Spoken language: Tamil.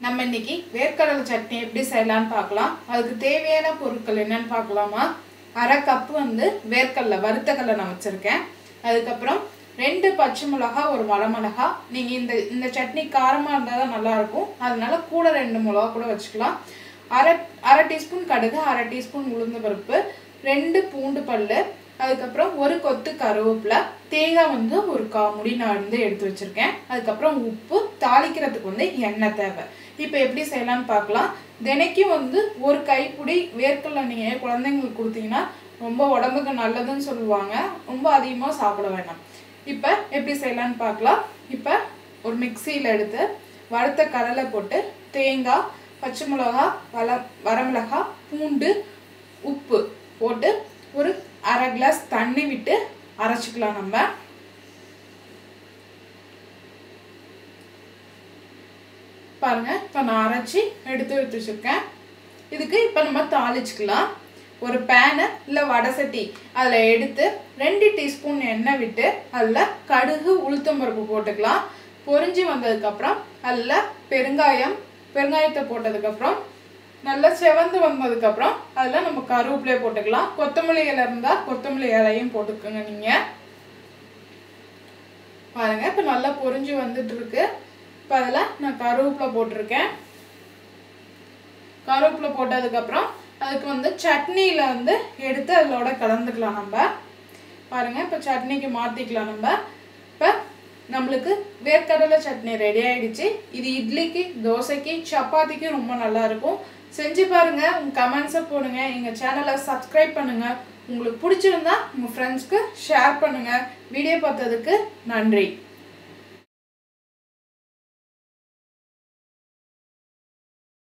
நம்ம இன்னைக்கு வேர்க்கடலை சட்னி எப்படி செய்யலாம்னு பார்க்கலாம் அதுக்கு தேவையான பொருட்கள் என்னன்னு பார்க்கலாமா அரை கப்பு வந்து வேர்க்கடலை வறுத்த கடலை நான் வச்சுருக்கேன் அதுக்கப்புறம் ரெண்டு பச்சை மிளகா ஒரு வரமிளகா நீங்கள் இந்த இந்த சட்னி காரமாக இருந்தால் தான் நல்லாயிருக்கும் அதனால கூட ரெண்டு மிளகா கூட வச்சுக்கலாம் அரை அரை டீஸ்பூன் கடுகு அரை டீஸ்பூன் உளுந்து பருப்பு ரெண்டு பூண்டு பல் அதுக்கப்புறம் ஒரு கொத்து கருவேப்பிலை தேங்காய் வந்து ஒரு கா முடி நான் வந்து எடுத்து வச்சுருக்கேன் அதுக்கப்புறம் உப்பு தாளிக்கிறதுக்கு வந்து எண்ணெய் தேவை இப்போ எப்படி செய்யலாம்னு பார்க்கலாம் தினைக்கும் வந்து ஒரு கைப்பிடி வேர்க்கடலை நீங்கள் குழந்தைங்களுக்கு கொடுத்தீங்கன்னா ரொம்ப உடம்புக்கு நல்லதுன்னு சொல்லுவாங்க ரொம்ப அதிகமாக சாப்பிட வேண்டாம் இப்போ எப்படி செய்யலாம்னு பார்க்கலாம் இப்போ ஒரு மிக்சியில் எடுத்து வறுத்த கடலை போட்டு தேங்காய் பச்சை மிளகா வள வரமிளகா பூண்டு உப்பு போட்டு ஒரு அரை கிளாஸ் தண்ணி விட்டு அரைச்சிக்கலாம் நம்ம பாருங்க இப்போ நான் அரைச்சி எடுத்து எடுத்து வச்சுருக்கேன் இதுக்கு இப்போ நம்ம தாளிச்சுக்கலாம் ஒரு பேனு இல்லை வடை சட்டி அதில் எடுத்து ரெண்டு டீஸ்பூன் எண்ணெய் விட்டு அதில் கடுகு உளுத்தம்பருப்பு போட்டுக்கலாம் பொரிஞ்சு வந்ததுக்கப்புறம் அதில் பெருங்காயம் பெருங்காயத்தை போட்டதுக்கப்புறம் நல்லா செவந்து வந்ததுக்கப்புறம் அதில் நம்ம கருவேப்பிலையை போட்டுக்கலாம் கொத்தமல்லி இலை இருந்தால் கொத்தமல்லி இலையும் போட்டுக்கோங்க நீங்கள் பாருங்க இப்போ நல்லா பொரிஞ்சு வந்துட்டு இருக்கு இப்போ அதில் நான் கருவேப்பிலை போட்டிருக்கேன் கருவேப்பிலை போட்டதுக்கப்புறம் அதுக்கு வந்து சட்னியில் வந்து எடுத்து அதோட கலந்துக்கலாம் நம்ம பாருங்க இப்போ சட்னிக்கு மாற்றிக்கலாம் நம்ம இப்போ நம்மளுக்கு வேர்க்கடலை சட்னி ரெடி ஆயிடுச்சு இது இட்லிக்கு தோசைக்கு சப்பாத்திக்கு ரொம்ப நல்லா இருக்கும் செஞ்சு பாருங்க உங்க கமெண்ட்ஸை போடுங்க எங்க சேனலை சப்ஸ்கிரைப் பண்ணுங்க உங்களுக்கு பிடிச்சிருந்தா உங்க ஃப்ரெண்ட்ஸ்க்கு ஷேர் பண்ணுங்க வீடியோ பார்த்ததுக்கு நன்றி